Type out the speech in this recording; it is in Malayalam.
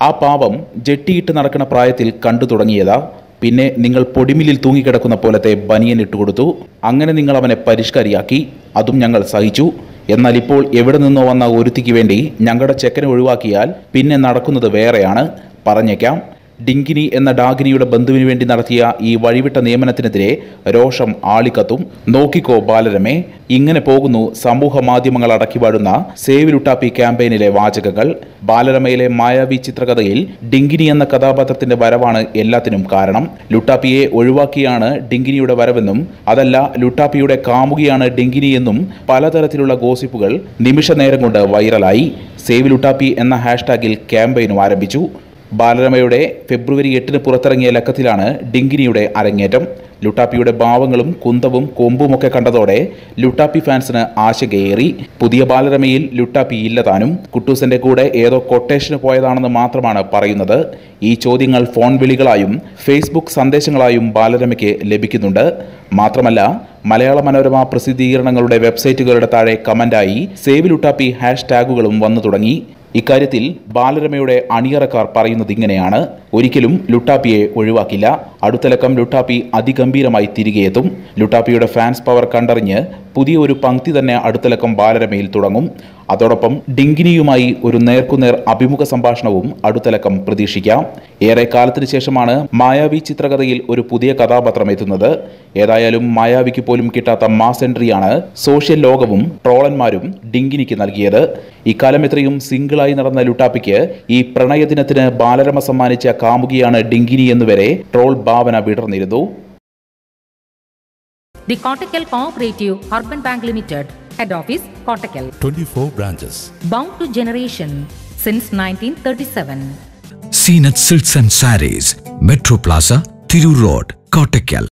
ആ പാവം ജെട്ടിയിട്ട് നടക്കുന്ന പ്രായത്തിൽ കണ്ടു തുടങ്ങിയതാ പിന്നെ നിങ്ങൾ പൊടിമില്ലിൽ തൂങ്ങിക്കിടക്കുന്ന പോലത്തെ ബനിയൻ ഇട്ടുകൊടുത്തു അങ്ങനെ നിങ്ങൾ അവനെ പരിഷ്കാരിയാക്കി അതും ഞങ്ങൾ സഹിച്ചു എന്നാൽ ഇപ്പോൾ എവിടെ നിന്നോ വന്ന ഒരുത്തിക്ക് വേണ്ടി ഞങ്ങളുടെ ചെക്കനെ ഒഴിവാക്കിയാൽ പിന്നെ നടക്കുന്നത് വേറെയാണ് പറഞ്ഞേക്കാം ഡിങ്കിനി എന്ന ഡാഗിനിയുടെ ബന്ധുവിന് വേണ്ടി നടത്തിയ ഈ വഴിവിട്ട നിയമനത്തിനെതിരെ രോഷം ആളിക്കത്തും നോക്കിക്കോ ബാലരമേ ഇങ്ങനെ പോകുന്നു സമൂഹ മാധ്യമങ്ങൾ അടക്കിവാടുന്ന സേവ് ലുട്ടാപ്പി ക്യാമ്പയിനിലെ വാചകങ്ങൾ ബാലരമയിലെ മായാവി ചിത്രകഥയിൽ ഡിങ്കിനി എന്ന കഥാപാത്രത്തിന്റെ വരവാണ് എല്ലാത്തിനും കാരണം ലുട്ടാപ്പിയെ ഒഴിവാക്കിയാണ് ഡിങ്കിനിയുടെ വരവെന്നും അതല്ല ലുട്ടാപ്പിയുടെ കാമുകിയാണ് ഡിങ്കിനി എന്നും പലതരത്തിലുള്ള ഗോസിപ്പുകൾ നിമിഷ നേരം കൊണ്ട് വൈറലായി സേവ് ലുട്ടാപ്പി എന്ന ഹാഷ്ടാഗിൽ ക്യാമ്പയിനും ആരംഭിച്ചു ബാലരമയുടെ ഫെബ്രുവരി എട്ടിന് പുറത്തിറങ്ങിയ ലക്കത്തിലാണ് ഡിങ്കിനിയുടെ അരങ്ങേറ്റം ലുട്ടാപ്പിയുടെ ഭാവങ്ങളും കുന്തവും കൊമ്പുമൊക്കെ കണ്ടതോടെ ലുട്ടാപ്പി ഫാൻസിന് ആശങ്കയേറി പുതിയ ബാലരമയിൽ ലുട്ടാപ്പി ഇല്ല താനും കുട്ടൂസന്റെ കൂടെ ഏതോ കൊട്ടേഷന് പോയതാണെന്ന് മാത്രമാണ് പറയുന്നത് ഈ ചോദ്യങ്ങൾ ഫോൺ വിളികളായും ഫേസ്ബുക്ക് സന്ദേശങ്ങളായും ബാലരമയ്ക്ക് ലഭിക്കുന്നുണ്ട് മാത്രമല്ല മലയാള മനോരമ പ്രസിദ്ധീകരണങ്ങളുടെ വെബ്സൈറ്റുകളുടെ താഴെ കമന്റായി സേവ് ലുട്ടാപ്പി ഹാഷ്ടാഗുകളും വന്നു തുടങ്ങി ഇക്കാര്യത്തിൽ ബാലരമയുടെ അണിയറക്കാർ പറയുന്നത് ഇങ്ങനെയാണ് ഒരിക്കലും ലുട്ടാപ്പിയെ ഒഴിവാക്കില്ല അടുത്തലക്കം ലുട്ടാപ്പി അതിഗംഭീരമായി തിരികെ എത്തും ലുട്ടാപ്പിയുടെ ഫാൻസ് പവർ കണ്ടറിഞ്ഞ് പുതിയ ഒരു പങ്ക്തി തന്നെ അടുത്തലക്കം ബാലരമയിൽ തുടങ്ങും അതോടൊപ്പം ഡിങ്കിനിയുമായി ഒരു നേർക്കുനേർ അഭിമുഖ സംഭാഷണവും അടുത്തലക്കം പ്രതീക്ഷിക്കാം ഏറെ കാലത്തിന് ശേഷമാണ് മായാവി ചിത്രകഥയിൽ ഒരു പുതിയ കഥാപാത്രം എത്തുന്നത് ഏതായാലും മായാവിക്ക് പോലും കിട്ടാത്ത മാസ് എൻട്രിയാണ് സോഷ്യൽ ലോകവും ട്രോളന്മാരും ഡിങ്കിനിക്ക് നൽകിയത് ഇക്കാലം എത്രയും സിംഗിളായി നടന്ന ലുട്ടാപ്പിക്ക് ഈ പ്രണയദിനത്തിന് ബാലരമ സമ്മാനിച്ച കാമുകിയാണ് ഡിങ്കിനി എന്നുവരെ ട്രോൾ ഭാവന വിടർന്നിരുന്നു The Kottakkal Cooperative Urban Bank Limited, Head Office, Kottakkal. 24 branches. Bound to generation since 1937. Zeenath silks and sarees metro plaza Tirur road Kottakkal